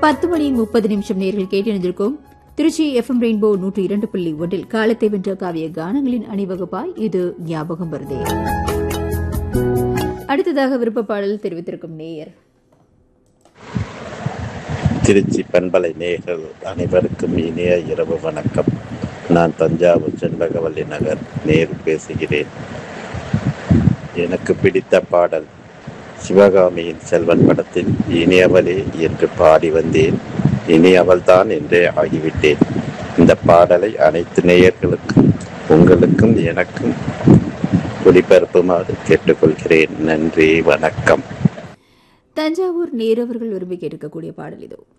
பத்து மணி முப்பது நிமிஷம் நேர்கள் கேட்டிருந்திருக்கும் திருச்சி எஃப்எம் ரெயின்போ நூற்று இரண்டு புள்ளி ஒன்றில் காலத்தை வென்ற காவிய கானங்களின் அணிவகுப்பாய் இது ஞாபகம் வருதே அடுத்ததாக விருப்ப பாடல் தெரிவித்திருக்கும் நேயர் திருச்சி பண்பலை நேயர்கள் அனைவருக்கும் இனிய இரவு வணக்கம் நான் தஞ்சாவூர் செண்பகவல்லி நகர் நேரு பேசுகிறேன் எனக்கு பிடித்த பாடல் சிவகாமியின் செல்வன் படத்தில் இனியவளே என்று பாடி வந்தேன் இனி அவள்தான் என்றே ஆகிவிட்டேன் இந்த பாடலை அனைத்து நேயர்களுக்கும் உங்களுக்கும் எனக்கும் ஒளிபரப்புமாறு கேட்டுக்கொள்கிறேன் நன்றி வணக்கம் தஞ்சாவூர் நேரவர்கள் விரும்பி கேட்கக்கூடிய பாடல் இதோ